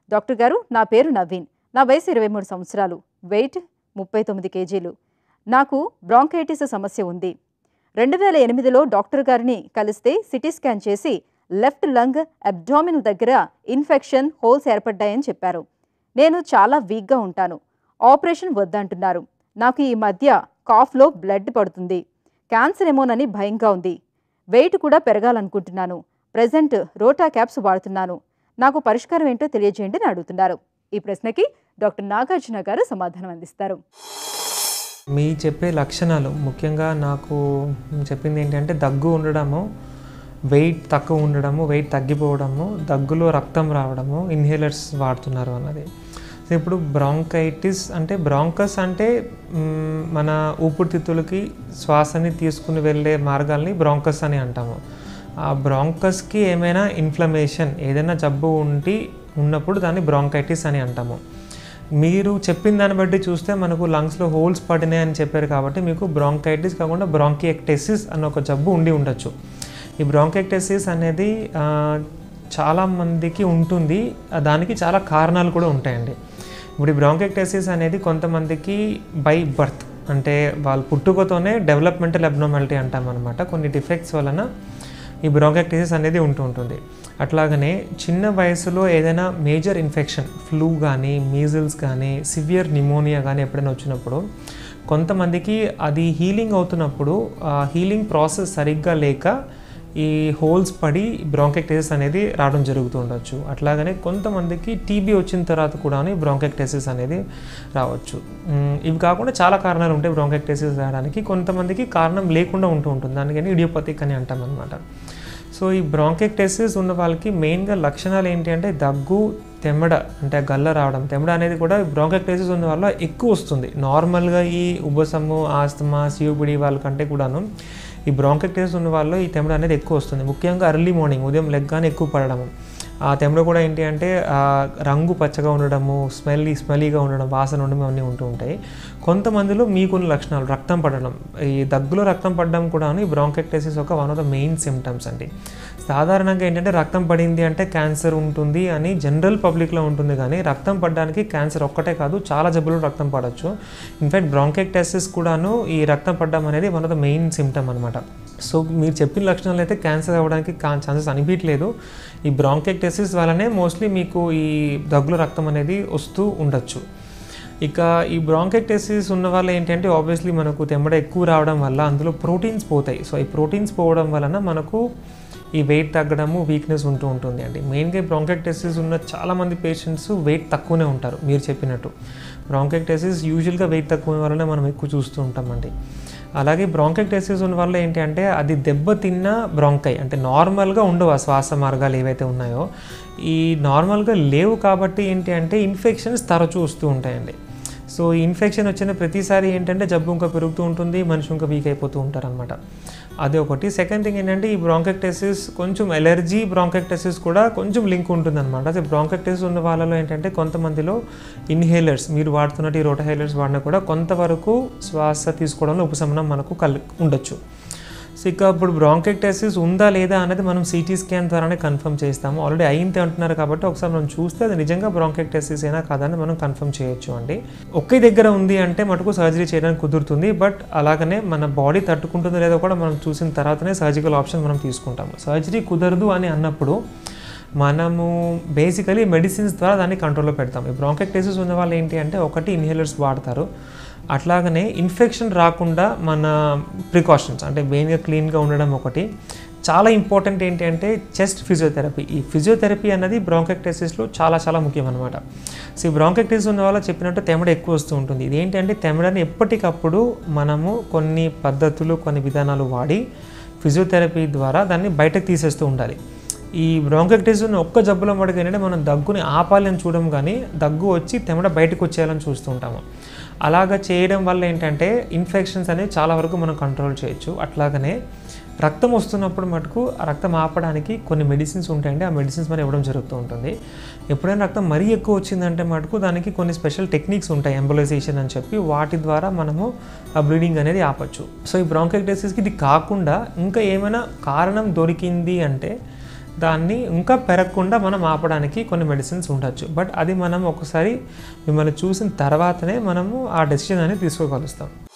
doctor గారు నా పేరు నవీన్ నా వయసు ఇరవై మూడు సంవత్సరాలు వెయిట్ ముప్పై తొమ్మిది కేజీలు నాకు బ్రాంకైటిస్ సమస్య ఉంది రెండు వేల ఎనిమిదిలో డాక్టర్ గారిని కలిస్తే సిటీ స్కాన్ చేసి లెఫ్ట్ లంగ్ అబ్డామిన్ దగ్గర ఇన్ఫెక్షన్ హోల్స్ ఏర్పడ్డాయని చెప్పారు నేను చాలా వీక్గా ఉంటాను ఆపరేషన్ వద్దంటున్నారు నాకు ఈ మధ్య కాఫ్లో బ్లడ్ పడుతుంది క్యాన్సర్ ఏమోనని భయంగా ఉంది వెయిట్ కూడా పెరగాలనుకుంటున్నాను ప్రజెంట్ రోటా క్యాప్స్ వాడుతున్నాను నాకు పరిష్కారం ఏంటో తెలియజేయండి అని అడుగుతున్నారు ఈ ప్రశ్నకి డాక్టర్ నాగార్జున గారు సమాధానం అందిస్తారు మీ చెప్పే లక్షణాలు ముఖ్యంగా నాకు చెప్పింది ఏంటంటే దగ్గు ఉండడము వెయిట్ తక్కువ ఉండడము వెయిట్ తగ్గిపోవడము దగ్గులో రక్తం రావడము ఇన్హేలర్స్ వాడుతున్నారు అన్నది సో ఇప్పుడు బ్రాంకైటిస్ అంటే బ్రాంకస్ అంటే మ్, మన ఊపిరితిత్తులకి శ్వాసని తీసుకుని వెళ్ళే మార్గాల్ని బ్రాంకస్ అని అంటాము ఆ బ్రాంకస్కి ఏమైనా ఇన్ఫ్లమేషన్ ఏదైనా జబ్బు ఉండి ఉన్నప్పుడు దాన్ని బ్రాంకైటిస్ అని అంటాము మీరు చెప్పిన దాన్ని బట్టి చూస్తే మనకు లంగ్స్లో హోల్స్ పడినాయి అని చెప్పారు కాబట్టి మీకు బ్రాంకైటిస్ కాకుండా బ్రాంకియక్టెసిస్ అన్న ఒక జబ్బు ఉండి ఉండొచ్చు ఈ బ్రాంకైక్టెసిస్ అనేది ఆ, చాలా మందికి ఉంటుంది ఆ, దానికి చాలా కారణాలు కూడా ఉంటాయండి ఇప్పుడు ఈ బ్రాంకైక్టెసిస్ అనేది కొంతమందికి బై బర్త్ అంటే వాళ్ళు పుట్టుకతోనే డెవలప్మెంటల్ అబ్నార్మాలిటీ అంటాం అనమాట కొన్ని డిఫెక్ట్స్ వలన ఈ బ్రాంకైక్టిసిస్ అనేది ఉంటూ ఉంటుంది అట్లాగనే చిన్న వయసులో ఏదైనా మేజర్ ఇన్ఫెక్షన్ ఫ్లూ కానీ మీజిల్స్ కానీ సివియర్ నిమోనియా కానీ ఎప్పుడైనా వచ్చినప్పుడు కొంతమందికి అది హీలింగ్ అవుతున్నప్పుడు ఆ హీలింగ్ ప్రాసెస్ సరిగ్గా లేక ఈ హోల్స్ పడి బ్రాంకెక్టైసిస్ అనేది రావడం జరుగుతూ ఉండొచ్చు అట్లాగనే కొంతమందికి టీబీ వచ్చిన తర్వాత కూడా బ్రాంకెక్టైసిస్ అనేది రావచ్చు మ్, ఇవి కాకుండా చాలా కారణాలు ఉంటాయి బ్రాంకెక్టైసిస్ రావడానికి కొంతమందికి కారణం లేకుండా ఉంటూ ఉంటుంది దానికని ఇడియోపతిక్ అని అంటాం అనమాట సో ఈ బ్రాంకెక్టైసిస్ ఉన్న వాళ్ళకి మెయిన్గా లక్షణాలు ఏంటి అంటే దగ్గు తెమ్మడ అంటే గల్ల రావడం తెమ్మడ అనేది కూడా బ్రాంకెక్టైసిస్ ఉన్న వాళ్ళ ఎక్కువ వస్తుంది నార్మల్గా ఈ ఉబ్బసము ఆస్తమా సిఓపిడి వాళ్ళకంటే కూడాను ఈ బ్రాంకెక్టైసిస్ ఉన్న వాళ్ళు ఈ తెమ్మడ అనేది ఎక్కువ వస్తుంది ముఖ్యంగా ఎర్లీ మార్నింగ్ ఉదయం లెగ్గానే ఎక్కువ పడడము ఆ తెమ్మడ కూడా ఏంటి అంటే ఆ రంగు పచ్చగా ఉండడము స్మెల్లీ స్మెల్లీగా ఉండడం వాసన ఉండడం అన్నీ ఉంటూ ఉంటాయి కొంతమందిలో మీకున్న లక్షణాలు రక్తం పడడం ఈ దగ్గులో రక్తం పడడం కూడా ఈ బ్రాంకెక్టైసిస్ ఒక one of the main symptoms అండి సాధారణంగా ఏంటంటే రక్తం పడింది అంటే క్యాన్సర్ ఉంటుంది అని జనరల్ పబ్లిక్లో ఉంటుంది కానీ రక్తం పడడానికి క్యాన్సర్ ఒక్కటే కాదు చాలా జబ్బులు రక్తం పడవచ్చు ఇన్ఫాక్ట్ బ్రాంకెక్టైసిస్ కూడాను ఈ రక్తం పడడం అనేది one of the main symptom అనమాట సో మీరు చెప్పిన లక్షణాలు అయితే క్యాన్సర్ అవ్వడానికి ఛాన్సెస్ అనిపించలేదు ఈ బ్రాంకెక్టైసిస్ వల్లనే మోస్ట్లీ మీకు ఈ దగ్గులో రక్తం అనేది వస్తూ ఉండొచ్చు ఇక ఈ బ్రాంకెక్టైసిస్ ఉన్న వాళ్ళు ఏంటంటే ఆబ్వియస్లీ మనకు తెమ్మడ ఎక్కువ రావడం వల్ల అందులో ప్రోటీన్స్ పోతాయి సో ఈ ప్రోటీన్స్ పోవడం వలన మనకు ఈ వెయిట్ తగ్గడము వీక్నెస్ ఉంటూ ఉంటుంది అండి మెయిన్గా బ్రాంకెక్టైసిస్ ఉన్న చాలామంది పేషెంట్స్ వెయిట్ తక్కువనే ఉంటారు మీరు చెప్పినట్టు బ్రాంకెక్టైసిస్ యూజువల్గా వెయిట్ తక్కువ వలన మనం ఎక్కువ చూస్తూ ఉంటామండి అలాగే బ్రాంకెక్టైసిస్ ఉన్న వల్ల ఏంటి అంటే అది దెబ్బతిన్న బ్రాంకై అంటే నార్మల్గా ఉండవు ఆ శ్వాస మార్గాలు ఏవైతే ఉన్నాయో ఈ నార్మల్గా లేవు కాబట్టి ఏంటి అంటే ఇన్ఫెక్షన్స్ తరచూ వస్తూ ఉంటాయండి సో ఈ ఇన్ఫెక్షన్ వచ్చిన ప్రతిసారి ఏంటంటే జబ్బు ఇంకా పెరుగుతూ ఉంటుంది మనిషి ఇంకా వీక్ అయిపోతూ ఉంటారనమాట అది ఒకటి సెకండ్ థింగ్ ఏంటంటే ఈ బ్రాంకెక్టైసిస్ కొంచెం ఎలర్జీ బ్రాంకెక్టైసిస్ కూడా కొంచెం లింక్ ఉంటుందన్నమాట అదే బ్రాంకెక్టైసిస్ ఉన్న వాళ్ళలో ఏంటంటే కొంతమందిలో ఇన్హేలర్స్ మీరు వాడుతున్నట్టు ఈ రోటహైలర్స్ వాడినా కూడా కొంతవరకు శ్వాస తీసుకోవడంలో ఉపశమనం మనకు కల్ ఉండొచ్చు సో ఇక ఇప్పుడు బ్రాంకెక్టైసిస్ ఉందా లేదా అనేది మనం సిటీ స్కాన్ ద్వారానే కన్ఫర్మ్ చేస్తాము ఆల్రెడీ అయింది అంటున్నారు కాబట్టి ఒకసారి మనం చూస్తే అది నిజంగా బ్రాంకెక్టైసిస్ అయినా కాదని మనం కన్ఫర్మ్ చేయొచ్చు అండి ఒకే దగ్గర ఉంది అంటే మటుకు సర్జరీ చేయడానికి కుదురుతుంది బట్ అలాగనే మన బాడీ తట్టుకుంటుందో లేదో కూడా మనం చూసిన తర్వాతనే సర్జికల్ ఆప్షన్ మనం తీసుకుంటాము సర్జరీ కుదరదు అని అన్నప్పుడు మనము బేసికలీ మెడిసిన్స్ ద్వారా దాన్ని కంట్రోల్లో పెడతాం ఈ బ్రాంకెక్టైసిస్ ఉన్న వాళ్ళు ఏంటి అంటే ఒకటి ఇన్హేలర్స్ వాడతారు అట్లాగనే ఇన్ఫెక్షన్ రాకుండా మన ప్రికాషన్స్ అంటే మెయిన్గా క్లీన్గా ఉండడం ఒకటి చాలా ఇంపార్టెంట్ ఏంటి అంటే చెస్ట్ ఫిజియోథెరపీ ఈ ఫిజియోథెరపీ అన్నది బ్రాంకెక్టైసిస్లో చాలా చాలా ముఖ్యం అనమాట సో ఈ బ్రాంకెక్టైసిస్ ఉన్న వాళ్ళు చెప్పినట్టు తెమడ ఎక్కువ వస్తూ ఉంటుంది ఇది ఏంటంటే తెమడని ఎప్పటికప్పుడు మనము కొన్ని పద్ధతులు కొన్ని విధానాలు వాడి ఫిజియోథెరపీ ద్వారా దాన్ని బయటకు తీసేస్తూ ఉండాలి ఈ బ్రాంకెక్టైసిస్ ఉన్న ఒక్క జబ్బులో మటుకు ఏంటంటే మనం దగ్గుని ఆపాలని చూడడం కానీ దగ్గు వచ్చి తెమడ బయటకు వచ్చేయాలని చూస్తూ ఉంటాము అలాగా చేయడం వల్ల ఏంటంటే ఇన్ఫెక్షన్స్ అనేవి చాలా వరకు మనం కంట్రోల్ చేయొచ్చు అట్లాగనే రక్తం వస్తున్నప్పుడు మటుకు ఆ రక్తం ఆపడానికి కొన్ని మెడిసిన్స్ ఉంటాయండి ఆ మెడిసిన్స్ మనం ఇవ్వడం జరుగుతూ ఉంటుంది ఎప్పుడైనా రక్తం మరీ ఎక్కువ వచ్చిందంటే మటుకు దానికి కొన్ని స్పెషల్ టెక్నిక్స్ ఉంటాయి ఎంబలైజేషన్ అని చెప్పి వాటి ద్వారా మనము ఆ బ్లీడింగ్ అనేది ఆపచ్చు సో ఈ బ్రాంకెక్టైసిస్కి ఇది కాకుండా ఇంకా ఏమైనా కారణం దొరికింది అంటే దాన్ని ఇంకా పెరగకుండా మనం ఆపడానికి కొన్ని మెడిసిన్స్ ఉండొచ్చు బట్ అది మనం ఒకసారి మిమ్మల్ని చూసిన తర్వాతనే మనము ఆ డెసిషన్ అనేది తీసుకోగలుగుతాం